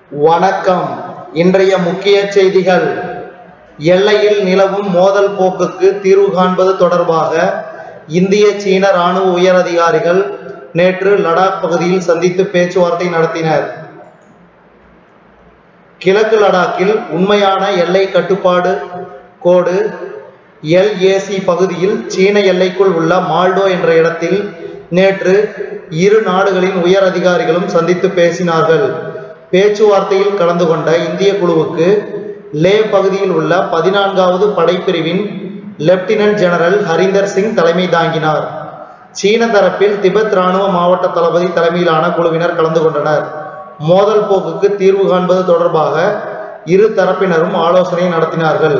வணக்கம் இன்றைய முக்கிய செய்திகள் எல்லையில் நிலவும் மோதல் போக்குக்கு தீர்வு காண்பது தொடர்பாக இந்திய சீன ராணுவ உயரதிகாரிகள் நேற்று லடாக் பகுதியில் சந்தித்து பேச்சுவார்த்தை நடத்தினர் கிழக்கு லடாக்கில் உண்மையான எல்லை கட்டுப்பாடு கோடு எல்ஏசி பகுதியில் சீன எல்லைக்குள் உள்ள மால்டோ என்ற இடத்தில் நேற்று இரு நாடுகளின் உயர் அதிகாரிகளும் சந்தித்து பேசினார்கள் பேச்சுவார்த்தையில் கலந்து கொண்ட இந்திய குழுவுக்கு லே பகுதியில் உள்ள பதினான்காவது படைப்பிரிவின் லெப்டினன்ட் ஜெனரல் ஹரிந்தர் சிங் தலைமை தாங்கினார் சீன தரப்பில் திபெத் ராணுவ மாவட்ட தளபதி தலைமையிலான குழுவினர் கலந்து கொண்டனர் மோதல் போக்குக்கு தீர்வு காண்பது தொடர்பாக இரு தரப்பினரும் ஆலோசனை நடத்தினார்கள்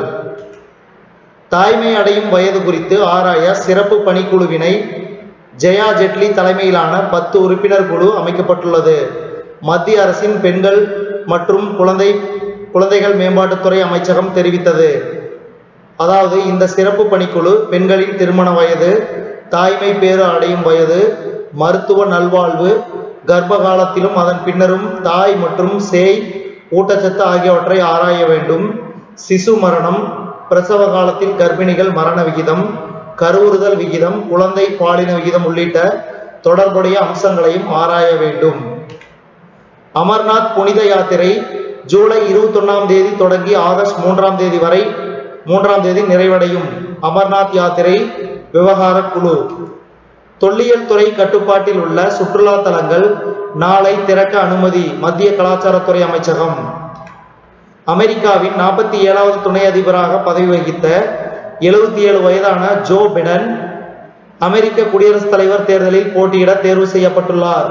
தாய்மை அடையும் வயது குறித்து ஆராய சிறப்பு பணிக்குழுவினை ஜெயா ஜெட்லி தலைமையிலான பத்து உறுப்பினர் குழு அமைக்கப்பட்டுள்ளது மத்திய அரசின் பெண்கள் மற்றும் குழந்தை குழந்தைகள் மேம்பாட்டுத்துறை அமைச்சகம் தெரிவித்தது அதாவது இந்த சிறப்பு பணிக்குழு பெண்களின் திருமண வயது தாய்மை பேறு அடையும் வயது மருத்துவ நல்வாழ்வு கர்ப்ப காலத்திலும் அதன் பின்னரும் தாய் மற்றும் சேய் ஊட்டச்சத்து ஆகியவற்றை ஆராய வேண்டும் சிசு மரணம் பிரசவ காலத்தில் கர்ப்பிணிகள் மரண விகிதம் கருவுறுதல் விகிதம் குழந்தை பாலின விகிதம் உள்ளிட்ட தொடர்புடைய அம்சங்களையும் ஆராய வேண்டும் அமர்நாத் புனித யாத்திரை ஜூலை இருபத்தொன்னாம் தேதி தொடங்கி ஆகஸ்ட் மூன்றாம் தேதி வரை மூன்றாம் தேதி நிறைவடையும் அமர்நாத் யாத்திரை விவகார குழு தொல்லியல் துறை கட்டுப்பாட்டில் உள்ள சுற்றுலா தலங்கள் நாளை திறக்க அனுமதி மத்திய கலாச்சாரத்துறை அமைச்சகம் அமெரிக்காவின் நாற்பத்தி ஏழாவது துணை அதிபராக பதவி வகித்த எழுபத்தி ஏழு வயதான ஜோ பிடன் அமெரிக்க குடியரசுத் தலைவர் தேர்தலில் போட்டியிட தேர்வு செய்யப்பட்டுள்ளார்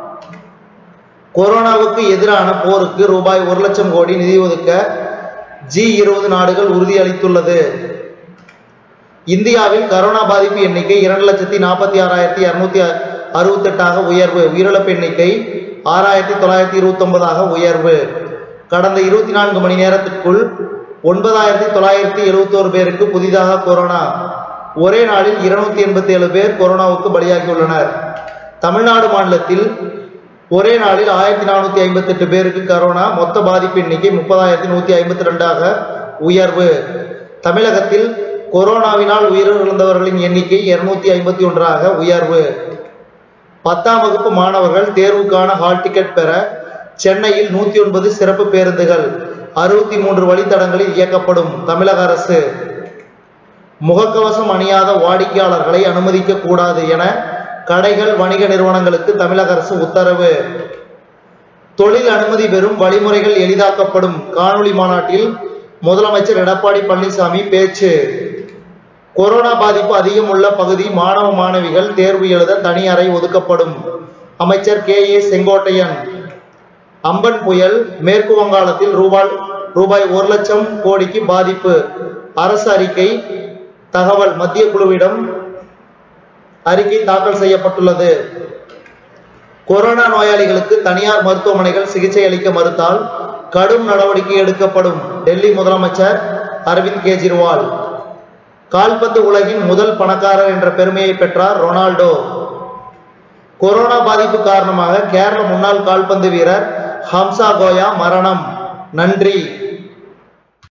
கொரோனாவுக்கு எதிரான போருக்கு ரூபாய் ஒரு லட்சம் கோடி நிதி ஒதுக்க ஜி இருபது நாடுகள் உறுதியளித்துள்ளது இந்தியாவில் கரோனா பாதிப்பு எண்ணிக்கை இரண்டு லட்சத்தி நாற்பத்தி ஆறாயிரத்தி இருநூத்தி அறுபத்தெட்டாக உயர்வு உயிரிழப்பு எண்ணிக்கை ஆறாயிரத்தி தொள்ளாயிரத்தி இருபத்தி ஒன்பதாக உயர்வு கடந்த இருபத்தி நான்கு மணி நேரத்திற்குள் ஒன்பதாயிரத்தி தொள்ளாயிரத்தி எழுபத்தோரு பேருக்கு புதிதாக கொரோனா ஒரே நாளில் இருநூத்தி எண்பத்தி ஏழு பேர் கொரோனாவுக்கு பலியாகியுள்ளனர் தமிழ்நாடு மாநிலத்தில் ஒரே நாளில் ஆயிரத்தி நானூத்தி ஐம்பத்தி எட்டு பேருக்கு கரோனா மொத்த பாதிப்பு எண்ணிக்கை முப்பதாயிரத்தி நூத்தி ஐம்பத்தி ரெண்டாக உயர்வு தமிழகத்தில் கொரோனாவினால் உயிரிழந்தவர்களின் எண்ணிக்கை இருநூத்தி ஐம்பத்தி ஒன்றாக உயர்வு பத்தாம் வகுப்பு மாணவர்கள் தேர்வுக்கான ஹால் டிக்கெட் பெற சென்னையில் நூத்தி ஒன்பது சிறப்பு பேருந்துகள் அறுபத்தி மூன்று வழித்தடங்களில் இயக்கப்படும் தமிழக அரசு முகக்கவசம் அணியாத வாடிக்கையாளர்களை அனுமதிக்க கூடாது என கடைகள் வணிக நிறுவனங்களுக்கு தமிழக அரசு உத்தரவு தொழில் அனுமதி பெறும் வழிமுறைகள் எளிதாக்கப்படும் காணொளி மாநாட்டில் முதலமைச்சர் எடப்பாடி பழனிசாமி பேச்சு கொரோனா பாதிப்பு அதிகம் உள்ள பகுதி மாணவ மாணவிகள் தேர்வு எழுத தனி அறை ஒதுக்கப்படும் அமைச்சர் கே ஏ செங்கோட்டையன் அம்பன் புயல் மேற்கு வங்காளத்தில் ரூபாய் ரூபாய் ஒரு லட்சம் கோடிக்கு பாதிப்பு அரசு அறிக்கை தகவல் மத்திய குழுவிடம் அறிக்கை தாக்கல் செய்யப்பட்டுள்ளது கொரோனா நோயாளிகளுக்கு தனியார் மருத்துவமனைகள் சிகிச்சை அளிக்க மறுத்தால் கடும் நடவடிக்கை எடுக்கப்படும் டெல்லி முதலமைச்சர் அரவிந்த் கெஜ்ரிவால் கால்பந்து உலகின் முதல் பணக்காரர் என்ற பெருமையை பெற்றார் ரொனால்டோ கொரோனா பாதிப்பு காரணமாக கேரள முன்னாள் கால்பந்து வீரர் ஹம்சா கோயா மரணம் நன்றி